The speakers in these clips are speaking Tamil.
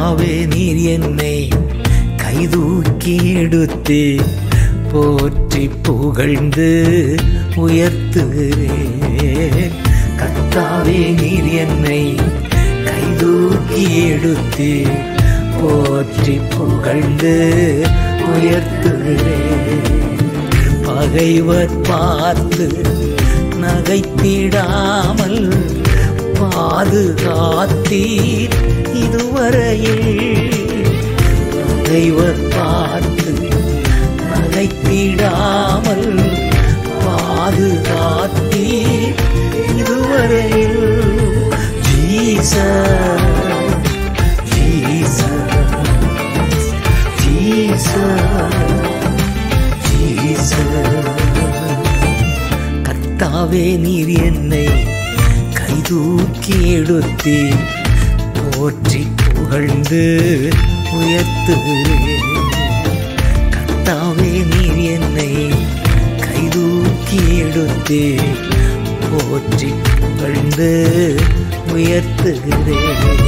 கர்த்தாவே நீர் என்னை கைதூக்கி எடுத்து போற்றி புகழ்ந்து உயர்த்துகிறேன் கர்த்தாவே நீர் என்னை கைதூக்கி எடுத்து போற்றி புகழ்ந்து உயர்த்துகிறேன் பகைவர் பார்த்து நகைத்திடாமல் பாதுகாத்தீர் இதுவரையில் பகைவர் பார்த்து நகைத்திடாமல் பாதுகாத்தீர் இதுவரையில் ஜீச ஜீச ஜீச ஜீச கர்த்தாவே நீர் என்னை கைதூக்கி எடுத்து போற்றி புகழ்ந்து உயர்த்துகிறேன் கர்த்தாவே நீர் என்னை கைதூக்கி எடுத்து போற்றி புகழ்ந்து உயர்த்துகிறேன்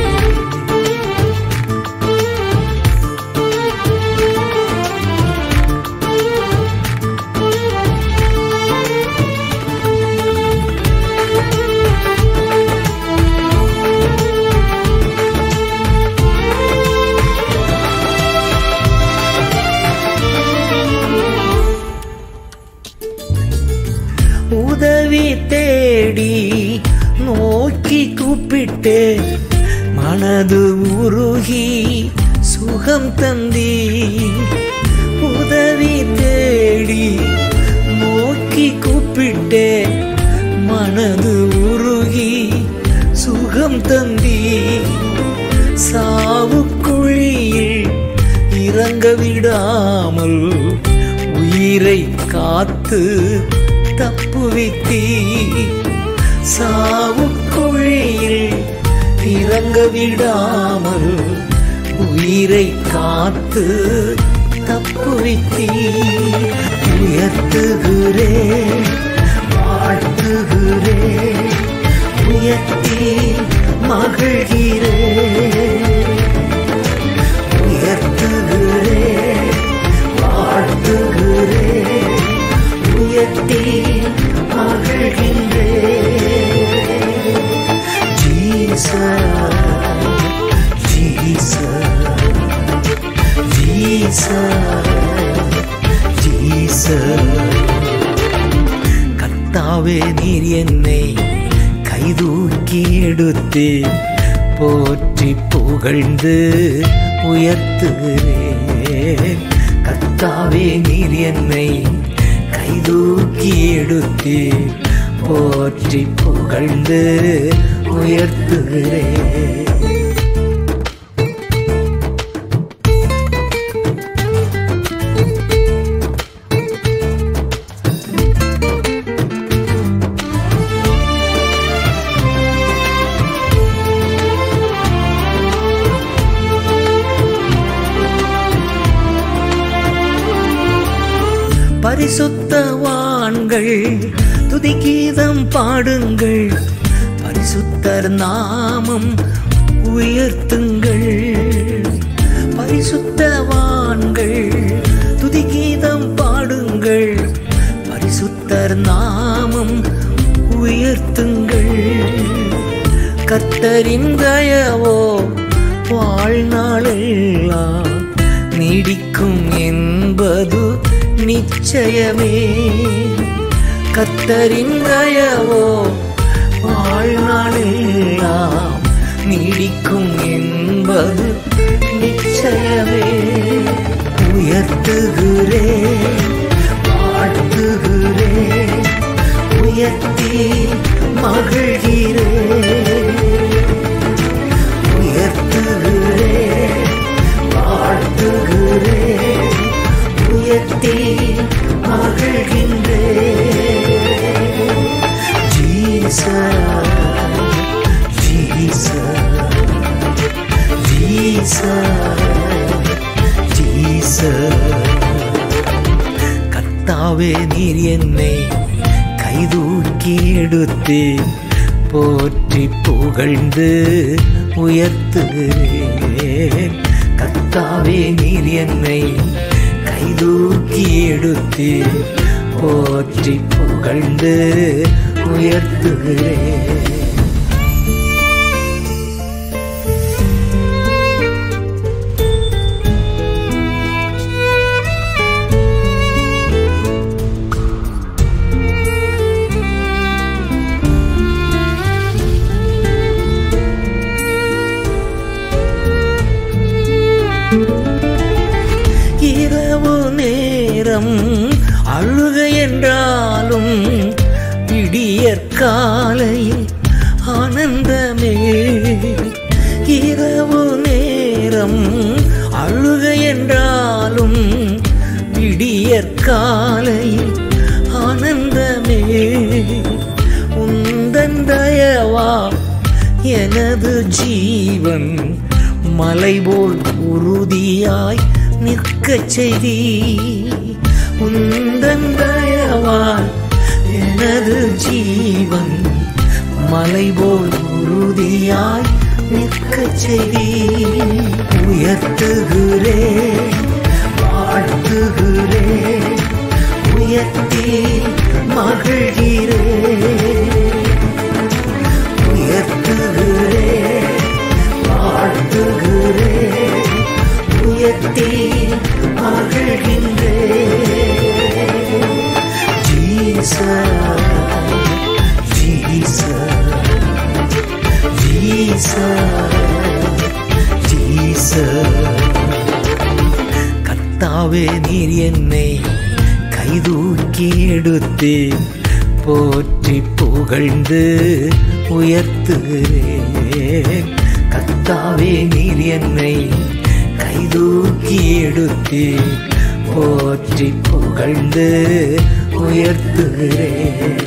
உதவி தேடி நோக்கி கூப்பிட்டு மனது உருகி சுகம் தந்தி உதவி தேடி நோக்கி கூப்பிட்டு மனது உருகி சுகம் தந்தி சாவுக்குழியில் இறங்க விடாமல் உயிரை காத்து தப்புவித்தீ சாவுக்குழியில் இறங்க விடாமல் உயிரை காத்து தப்புவித்தீ உயர்த்துகிறேன் வாழ்த்துகிறேன் உயர்த்தி மகிழ்கிறேன் உயர்த்துகிறேன் வாழ்த்துகிறேன் உயர்த்தி மகிழ்கின்றேன் ஜீச ஜீச ஜீச ஜீச கர்த்தாவே நீர் என்னை கைதூக்கி எடுத்து போற்றி புகழ்ந்து உயர்த்துகிறேன் கர்த்தாவே நீர் என்னை கைதூக்கி எடுத்து போற்றி புகழ்ந்து உயர்த்துகிறேன் பரிசுத்தவான்கள் துதிகீதம் பாடுங்கள் பரிசுத்தர் நாமம் உயர்த்துங்கள் பரிசுத்தவான்கள் துதிகீதம் பாடுங்கள் பரிசுத்தர் நாமம் உயர்த்துங்கள் கர்த்தரின் தயவோ வாழ்நாளெல்லாம் நீடிக்கும் என்பது நிச்சயமே கர்த்தரின் தயவோ வாழ்நாளெல்லாம் நீடிக்கும் என்பது நிச்சயமே உயர்த்துகிறேன் வாழ்த்துகிறேன் உயர்த்தி மகிழ்கிறேன் உயர்த்துகிறேன் வாழ்த்துகிறேன் உயர்த்தி மகிழ்கின்றேன் ஜீச ஜீச ஜீச ஜீச கர்த்தாவே நீர் என்னை கைதூக்கி எடுத்து போற்றி புகழ்ந்து உயர்த்துகிறேன் கத்தாவே நீர் என்னை கைதூக்கி எடுத்து போற்றி புகழ்ந்து உயர்த்துகிறேன் இரவு நேரம் அழுக என்றாலும் விடியற் காலையில் ஆனந்தமே இரவு நேரம் அழுக என்றாலும் விடியற் காலையில் ஆனந்தமே உந்தன் தயவா எனது ஜீவன் மலை போல் உறுதியாய் நிற்கச் செய்தி உந்தன் தயவால் எனது ஜீவன் மலை போல் உறுதியாய் நிற்கச் செய்தி உயர்த்துகிறே வாழ்த்துகிறே உயர்த்தி மகிழ்கிறே உயர்த்துகிறே வாழ்த்துகிறே உயர்த்தி மகிழ்கின்றே ஜீசஸ் ஜீசஸ் ஜீசஸ் ஜீசஸ் கர்த்தாவே நீர் என்னை கைதூக்கி எடுத்து போற்றி புகழ்ந்து உயர்த்துகிறேன் கர்த்தாவே நீர் என்னை கைதூக்கி எடுத்து போற்றி புகழ்ந்து உயர்த்துகிறேன்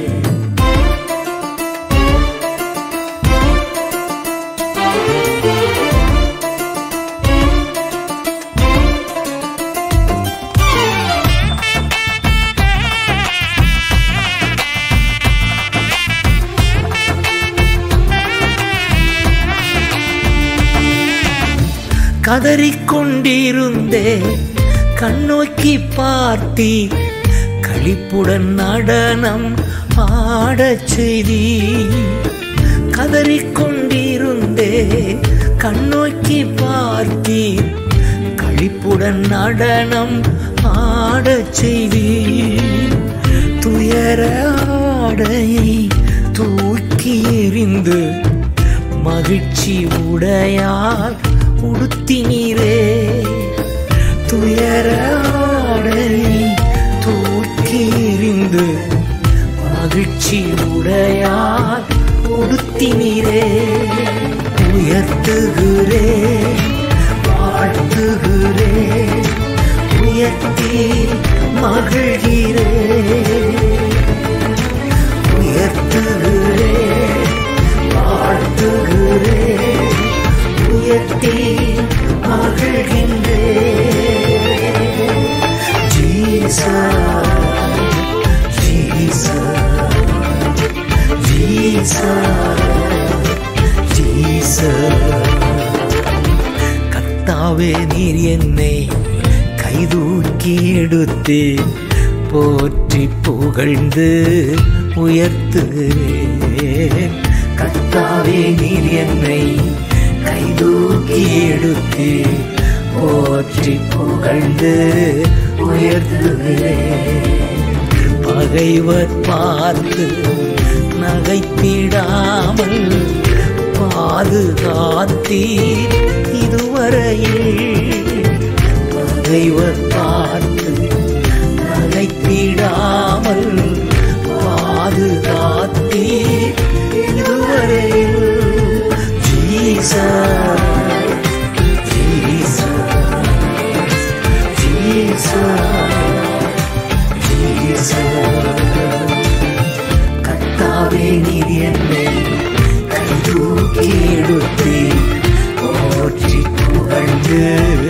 கதறிக்கொண்டிருந்தே கண்ணோக்கி பார்த்தி களிப்புடன் நடனம் ஆடச் செய்தி கதறிக்கொண்டிருந்தே கண்ணோக்கி பார்த்தி களிப்புடன் நடனம் ஆடச் செய்தி துயர ஆடையை தூக்கி எறிந்து மகிழ்ச்சி உடையார் உடுத்தினீரே துயர ஆடையை தூக்கி எறிந்து மகிழ்ச்சி உடையார் உடுத்தினீரே உயர்த்துகிறே வாழ்த்துகிறே உயர்த்தி மகிழ்கிறே உயர்த்துகிறே வாழ்த்துகிறே உயர்த்தி மகிழ்கின்றே ஜீசஸ் ஜீசஸ் ஜீசஸ் ஜீசஸ் கர்த்தாவே நீர் என்னை கைதூக்கி எடுத்து போற்றி புகழ்ந்து உயர்த்துகிறேன் கர்த்தாவே நீர் என்னை கைதூக்கி எடுத்து போற்றி புகழ்ந்து உயர்த்துகிறேன் பகைவர் பார்த்து நகைத்திடாமல் பாதுகாத்தீர் இதுவரையில் பகைவர் பார்த்து நகைத்திடாமல் பாதுகாத்தீர் இதுவரையில் ஜீசஸ் ஜீசஸ் ஜீசஸ் கத்தாவே நீர் என்னை கைதூக்கி எடுத்து போற்றி புகழ்ந்து